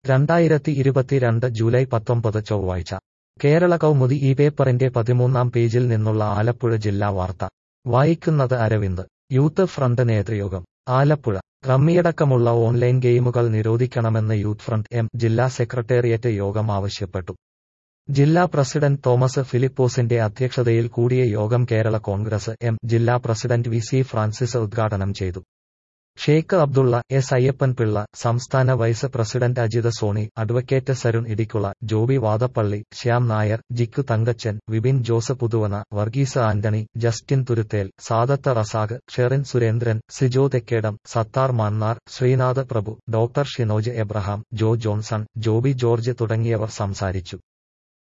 രണ്ടായിരത്തി ഇരുപത്തിരണ്ട് ജൂലൈ പത്തൊമ്പത് ചൊവ്വാഴ്ച കേരള കൗമുദി ഈ പേപ്പറിന്റെ പതിമൂന്നാം പേജിൽ നിന്നുള്ള ആലപ്പുഴ ജില്ലാ വാർത്ത വായിക്കുന്നത് അരവിന്ദ് യൂത്ത് ഫ്രണ്ട് നേതൃയോഗം ആലപ്പുഴ റമ്മിയടക്കമുള്ള ഓൺലൈൻ ഗെയിമുകൾ നിരോധിക്കണമെന്ന് യൂത്ത് ഫ്രണ്ട് എം ജില്ലാ സെക്രട്ടേറിയറ്റ് യോഗം ആവശ്യപ്പെട്ടു ജില്ലാ പ്രസിഡന്റ് തോമസ് ഫിലിപ്പോസിന്റെ അധ്യക്ഷതയിൽ കൂടിയ യോഗം കേരള കോൺഗ്രസ് എം ജില്ലാ പ്രസിഡന്റ് വി സി ഫ്രാൻസിസ് ഉദ്ഘാടനം ചെയ്തു ഷേഖ് അബ്ദുള്ള എസ് അയ്യപ്പൻ പിള്ള സംസ്ഥാന vice president Ajith Sony advocate Sarun Idikkula Joby Vadappally Shyam Nair Jikku Thankachan Vipin Jose Puthuvana Varghese Antony Justin Thuruthel Sadath Razak Sherin Surendran Sijo Thekkedam Sathar Mannar Srinath Prabhu doctor Shinoj Abraham Jo Johnson Joby George തുടങ്ങിയവർ സംസാരിച്ചു